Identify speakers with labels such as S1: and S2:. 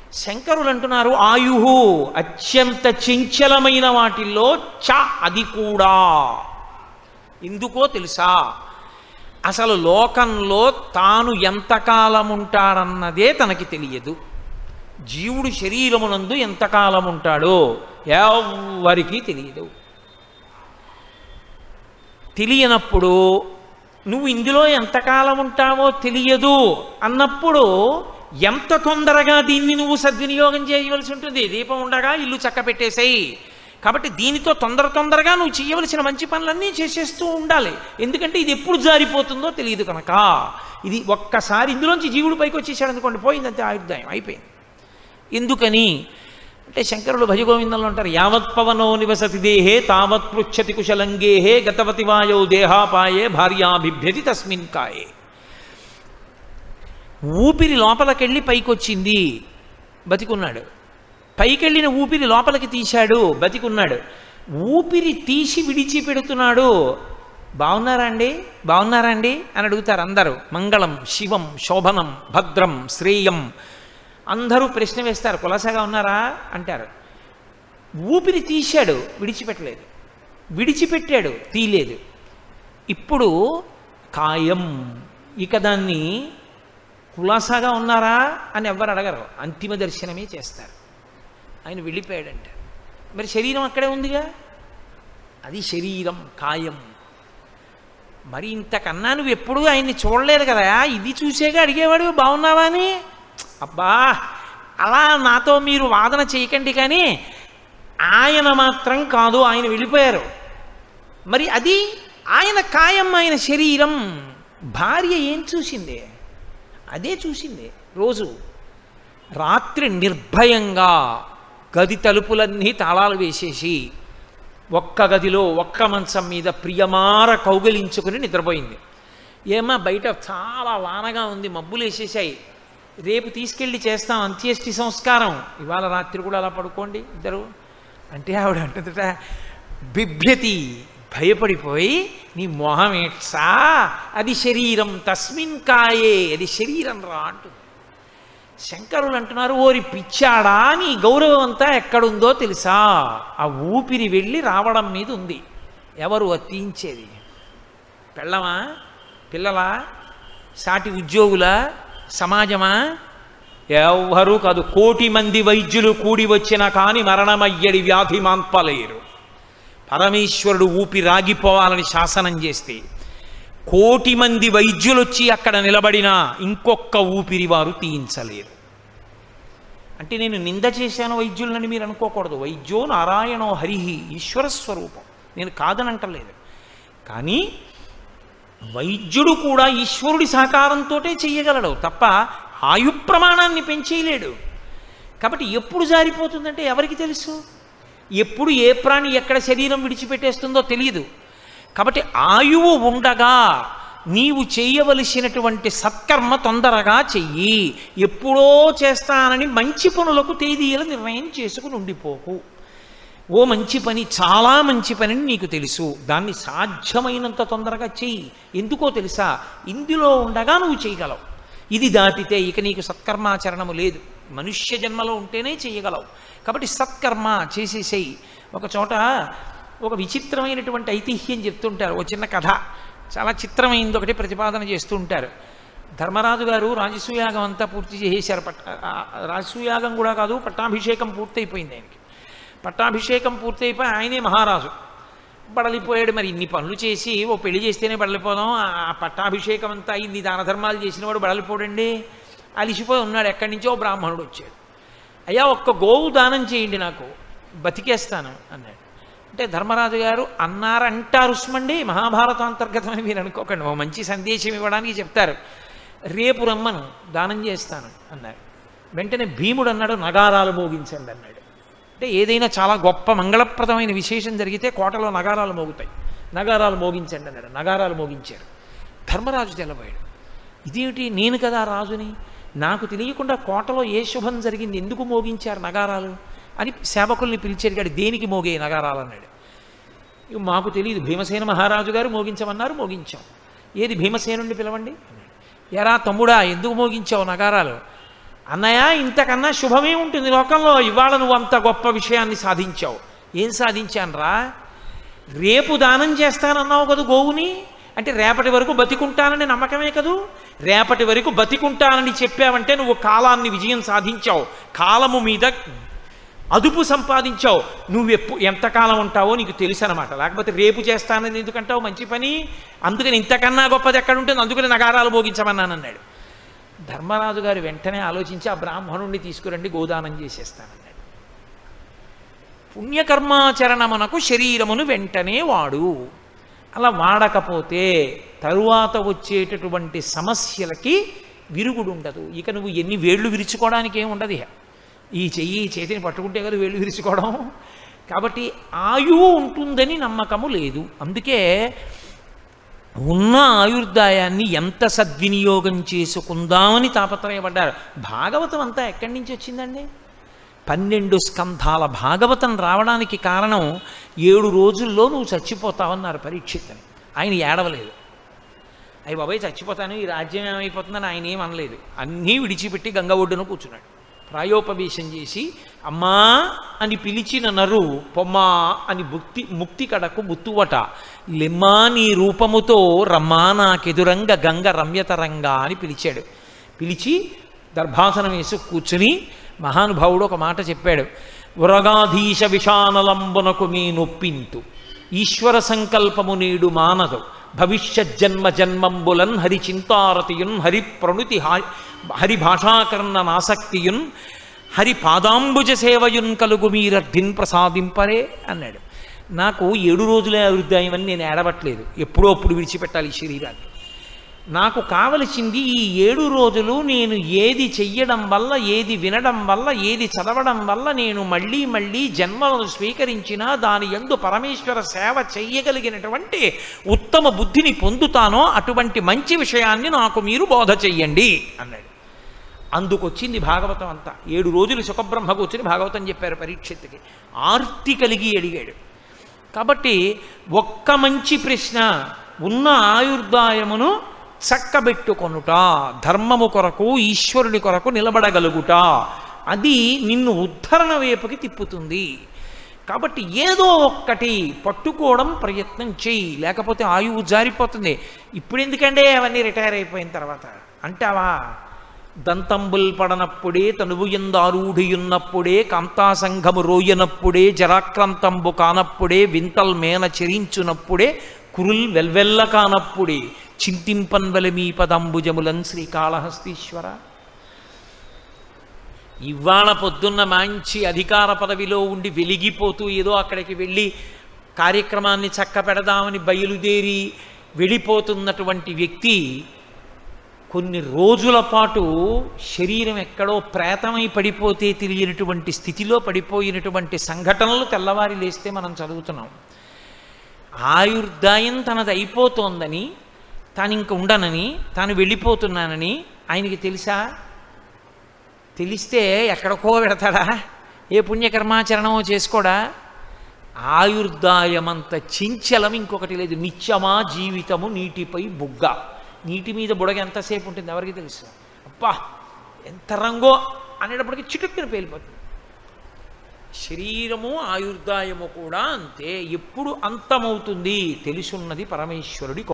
S1: శంకరులు అంటున్నారు ఆయుహు అత్యంత చంచలమైన వాటిల్లో చ అది కూడా ఎందుకో తెలుసా అసలు లోకంలో తాను ఎంతకాలం ఉంటాడన్నదే తనకి తెలియదు జీవుడు శరీరమునందు ఎంతకాలం ఉంటాడో ఎవ్వరికీ తెలియదు తెలియనప్పుడు నువ్వు ఇందులో ఎంతకాలం ఉంటావో తెలియదు అన్నప్పుడు ఎంత తొందరగా దీన్ని నువ్వు సద్వినియోగం చేయవలసి ఉంటుంది దీపం ఉండగా ఇల్లు చక్క పెట్టేసేయి కాబట్టి దీనితో తొందర తొందరగా నువ్వు చేయవలసిన మంచి పనులన్నీ చేసేస్తూ ఉండాలి ఎందుకంటే ఇది ఎప్పుడు జారిపోతుందో తెలియదు కనుక ఇది ఒక్కసారి ఇందులోంచి జీవుడు పైకి వచ్చేసాడు అనుకోండి పోయిందంతే ఆయుర్దాయం అయిపోయింది ఎందుకని అంటే శంకరులు భజగోవిందంలో అంటారు యావత్ పవనో నివసతి దేహే తావత్ పృచ్చతి కుశలంగేహే గతవతి వాయో దేహాపాయే భార్యాభిభ్యతి తస్మిన్ కాయే ఊపిరి లోపలికెళ్ళి పైకొచ్చింది బతికున్నాడు పైకెళ్ళిన ఊపిరి లోపలికి తీశాడు బతికున్నాడు ఊపిరి తీసి విడిచిపెడుతున్నాడు బాగున్నారా అండి బాగున్నారా అండి అని అడుగుతారు అందరూ మంగళం శివం శోభనం భద్రం శ్రేయం అందరూ ప్రశ్న వేస్తారు కులసగా ఉన్నారా అంటారు ఊపిరి తీశాడు విడిచిపెట్టలేదు విడిచిపెట్టాడు తీయలేదు ఇప్పుడు కాయం ఇక దాన్ని కులాసాగా ఉన్నారా అని ఎవ్వరు అడగరు అంతిమ దర్శనమే చేస్తారు ఆయన వెళ్ళిపోయాడంట మరి శరీరం అక్కడే ఉందిగా అది శరీరం కాయం మరి ఇంతకన్నా నువ్వు ఎప్పుడూ ఆయన్ని చూడలేదు కదా ఇది చూసేగా అడిగేవాడు బాగున్నావా అని అబ్బా అలా నాతో మీరు వాదన చేయకండి కానీ ఆయన మాత్రం కాదు ఆయన వెళ్ళిపోయారు మరి అది ఆయన కాయం ఆయన శరీరం భార్య ఏం చూసింది అదే చూసింది రోజు రాత్రి నిర్భయంగా గది తలుపులన్నీ తాళాలు వేసేసి ఒక్క గదిలో ఒక్క మంచం మీద ప్రియమార కౌగిలించుకుని నిద్రపోయింది ఏమా బయట చాలా వానగా ఉంది మబ్బులు వేసేసాయి రేపు తీసుకెళ్ళి చేస్తాం అంత్యేష్టి సంస్కారం ఇవాళ రాత్రి కూడా అలా పడుకోండి ఇద్దరు అంటే ఆవిడ అంటుందట బిభ్యతి భయపడిపోయి నీ మొహం ఏట్సా అది శరీరం తస్మిన్ కాయే అది శరీరం రా అంటుంది శంకరులు అంటున్నారు ఓరి పిచ్చాడా నీ గౌరవం అంతా ఎక్కడుందో తెలుసా ఆ ఊపిరి వెళ్ళి రావడం మీద ఉంది ఎవరు అతించేది పెళ్ళమా పిల్లలా సాటి ఉద్యోగుల సమాజమా ఎవ్వరూ కాదు కోటి మంది వైద్యులు కూడి వచ్చినా కానీ మరణమయ్యడి వ్యాధి మాన్పలేరు పరమేశ్వరుడు ఊపి రాగిపోవాలని శాసనం చేస్తే కోటి మంది వైద్యులు వచ్చి అక్కడ నిలబడినా ఇంకొక్క ఊపిరి వారు తీయించలేరు అంటే నేను నింద చేశాను వైద్యులని మీరు అనుకోకూడదు వైద్యో నారాయణో హరిహి ఈశ్వర స్వరూపం నేను కాదనంటలేదు కానీ వైద్యుడు కూడా ఈశ్వరుడి సహకారంతో చెయ్యగలడు తప్ప ఆయు ప్రమాణాన్ని పెంచేయలేడు కాబట్టి ఎప్పుడు జారిపోతుందంటే ఎవరికి తెలుసు ఎప్పుడు ఏ ప్రాణి ఎక్కడ శరీరం విడిచిపెట్టేస్తుందో తెలియదు కాబట్టి ఆయువు ఉండగా నీవు చేయవలసినటువంటి సత్కర్మ తొందరగా చెయ్యి ఎప్పుడో చేస్తానని మంచి పనులకు తేదీల నిర్ణయం చేసుకుని ఉండిపోకు ఓ మంచి పని చాలా మంచి పని నీకు తెలుసు దాన్ని సాధ్యమైనంత తొందరగా చెయ్యి ఎందుకో తెలుసా ఇందులో ఉండగా నువ్వు చేయగలవు ఇది దాటితే ఇక నీకు సత్కర్మాచరణము లేదు మనుష్య జన్మలో ఉంటేనే చేయగలవు కాబట్టి సత్కర్మ చేసేసేయి ఒక చోట ఒక విచిత్రమైనటువంటి ఐతిహ్యం చెప్తుంటారు ఒక చిన్న కథ చాలా చిత్రమైంది ఒకటి ప్రతిపాదన చేస్తూ ఉంటారు ధర్మరాజు గారు రాజసూయాగం అంతా పూర్తి చేసేశారు పట్ట ఆ, రాజసూయాగం కూడా కాదు పట్టాభిషేకం పూర్తయిపోయింది ఆయనకి పట్టాభిషేకం పూర్తయిపోయి ఆయనే మహారాజు బడలిపోయాడు మరి ఇన్ని పనులు చేసి ఓ పెళ్లి చేస్తేనే బడలిపోదాం ఆ పట్టాభిషేకం అంతా ఇన్ని దాన ధర్మాలు చేసినవాడు బడలిపోడండి అలిసిపోయి ఉన్నాడు ఎక్కడి నుంచో ఓ బ్రాహ్మణుడు వచ్చాడు అయ్యా ఒక్క గోవు దానం చేయండి నాకు బతికేస్తాను అన్నాడు అంటే ధర్మరాజు గారు అన్నారంటారు సుమండి మహాభారతం అంతర్గతమని మీరు అనుకోకండి ఓ మంచి సందేశం ఇవ్వడానికి చెప్తారు రేపు రమ్మను దానం చేస్తాను అన్నారు వెంటనే భీముడు అన్నాడు నగారాలు మోగించండి అన్నాడు అంటే ఏదైనా చాలా గొప్ప మంగళప్రదమైన విశేషం జరిగితే కోటలో నగారాలు మోగుతాయి నగారాలు మోగించండి అన్నాడు నగారాలు మోగించారు ధర్మరాజు తెల్లబోయాడు ఇదేమిటి నేను కదా రాజుని నాకు తెలియకుండా కోటలో ఏ శుభం జరిగింది ఎందుకు మోగించారు నగారాలు అని సేవకుల్ని పిలిచారు కాడు దేనికి మోగే నగారాలు అన్నాడు ఇక మాకు తెలియదు భీమసేన మహారాజు గారు మోగించమన్నారు మోగించాం ఏది భీమసేనుడిని పిలవండి అన్నాడు. ఎరా తమ్ముడా ఎందుకు మోగించావు నగారాలు అన్నయ్య ఇంతకన్నా శుభమే ఉంటుంది లోకంలో ఇవాళ నువ్వు అంత గొప్ప విషయాన్ని సాధించావు ఏం సాధించానురా రేపు దానం చేస్తానన్నావు కదా గోవుని అంటే రేపటి వరకు బతికుంటానని నమ్మకమే కదూ రేపటి వరకు బతికుంటానని చెప్పావంటే నువ్వు కాలాన్ని విజయం సాధించావు కాలము మీద అదుపు సంపాదించావు నువ్వు ఎప్పు ఎంతకాలం ఉంటావో నీకు తెలుసు అనమాట లేకపోతే రేపు చేస్తానని ఎందుకంటావు మంచి పని అందుకని ఇంతకన్నా గొప్పది ఎక్కడ ఉంటుంది అందుకని నగారాలు భోగించమన్నాను అన్నాడు ధర్మరాజు గారు వెంటనే ఆలోచించి ఆ బ్రాహ్మణుణ్ణి తీసుకురండి గోదానం చేసేస్తానన్నాడు పుణ్యకర్మాచరణమునకు శరీరమును వెంటనే వాడు అలా వాడకపోతే తరువాత వచ్చేటటువంటి సమస్యలకి విరుగుడు ఉండదు ఇక నువ్వు ఎన్ని వేళ్ళు విరుచుకోవడానికి ఏమి ఉండదు ఇక. ఈ చెయ్యి ఈ చేతిని పట్టుకుంటే కదా వేళ్ళు విరుచుకోవడం కాబట్టి ఆయువు ఉంటుందని నమ్మకము లేదు అందుకే ఉన్న ఆయుర్దాయాన్ని ఎంత సద్వినియోగం చేసుకుందామని తాపత్రయపడ్డారు భాగవతం అంతా ఎక్కడి నుంచి వచ్చిందండి పన్నెండు స్కంధాల భాగవతం రావడానికి కారణం ఏడు రోజుల్లో నువ్వు చచ్చిపోతావన్నారు పరీక్షిత్తని ఆయన ఏడవలేదు అయ్యి బాబాయ్ చచ్చిపోతాను ఈ రాజ్యం ఏమైపోతుందని ఆయన ఏం అనలేదు అన్నీ విడిచిపెట్టి గంగ ఒడ్డున కూర్చున్నాడు ప్రాయోపవేశం చేసి అమ్మా అని పిలిచిన నరు పొమ్మా అని ముక్తి ముక్తి కడకు ముత్తువట లెమ్మా నీ రూపముతో రమ్మా నాకెదురంగ గంగ రమ్యతరంగా అని పిలిచాడు పిలిచి దర్భాసనం వేసి కూర్చుని మహానుభావుడు ఒక మాట చెప్పాడు ఉరగాధీశ విషానలంబునకు మీ నొప్పింతు ఈశ్వర సంకల్పము నేడు మానదు భవిష్యత్ జన్మ జన్మంబులన్ హరి చింతారతియున్ హరి ప్రణుతి హా- హరి భాషాకరణ నాసక్తియున్ హరి పాదాంబుజ సేవయున్ కలుగు మీరడ్డిన్ ప్రసాదింపరే అన్నాడు నాకు ఏడు రోజులే అభివృద్ధాయం అని నేను ఏడవట్లేదు ఎప్పుడో అప్పుడు విడిచిపెట్టాలి ఈ శరీరాన్ని నాకు కావలసింది ఈ ఏడు రోజులు నేను ఏది చెయ్యడం వల్ల ఏది వినడం వల్ల ఏది చదవడం వల్ల నేను మళ్ళీ మళ్ళీ జన్మలను స్వీకరించినా దాని యందు పరమేశ్వర సేవ చెయ్యగలిగినటువంటి ఉత్తమ బుద్ధిని పొందుతానో అటువంటి మంచి విషయాన్ని నాకు మీరు బోధ చెయ్యండి అన్నాడు అందుకొచ్చింది భాగవతం అంతా ఏడు రోజులు సుఖబ్రహ్మ కూర్చుని భాగవతం చెప్పారు పరీక్షత్తుకి ఆర్తి కలిగి అడిగాడు కాబట్టి ఒక్క మంచి ప్రశ్న ఉన్న ఆయుర్దాయమును చక్కబెట్టుకొనుట ధర్మము కొరకు ఈశ్వరుని కొరకు నిలబడగలుగుట అది నిన్ను ఉద్ధరణ వైపుకి తిప్పుతుంది కాబట్టి ఏదో ఒక్కటి పట్టుకోవడం ప్రయత్నం చెయ్యి లేకపోతే ఆయువు జారిపోతుంది ఇప్పుడు ఎందుకంటే అవన్నీ రిటైర్ అయిపోయిన తర్వాత అంటావా దంతంబుల్ పడనప్పుడే తనువు ఎందారూఢియున్నప్పుడే కాంతాసంఘము రోయనప్పుడే జరాక్రాంతంబు కానప్పుడే వింతల్ మేన చెరించునప్పుడే కురుల్ వెల్వెల్ల కానప్పుడే చింతింపన్వల మీ పదంబుజములన్ శ్రీకాళహస్తీశ్వర ఇవాళ పొద్దున్న మంచి అధికార పదవిలో ఉండి వెలిగిపోతూ ఏదో అక్కడికి వెళ్ళి కార్యక్రమాన్ని చక్క పెడదామని బయలుదేరి వెళ్ళిపోతున్నటువంటి వ్యక్తి కొన్ని రోజుల పాటు శరీరం ఎక్కడో ప్రేతమై పడిపోతే తెలియనటువంటి స్థితిలో పడిపోయినటువంటి సంఘటనలు తెల్లవారి లేస్తే మనం చదువుతున్నాం ఆయుర్దాయం తనది అయిపోతోందని తాను ఇంక ఉండనని తాను వెళ్ళిపోతున్నానని ఆయనకి తెలుసా తెలిస్తే ఎక్కడికో పెడతాడా ఏ పుణ్యకర్మాచరణమో చేసుకోడా ఆయుర్దాయమంత చించలం ఇంకొకటి లేదు నిత్యమా జీవితము నీటిపై బుగ్గ నీటి మీద బుడగ ఎంతసేపు ఉంటుంది ఎవరికి తెలుసు అబ్బా ఎంత రంగో అనేటప్పటికి చిటుక్కుని పేలిపోతుంది శరీరము ఆయుర్దాయము కూడా అంతే ఎప్పుడు అంతమవుతుంది తెలుసున్నది పరమేశ్వరుడి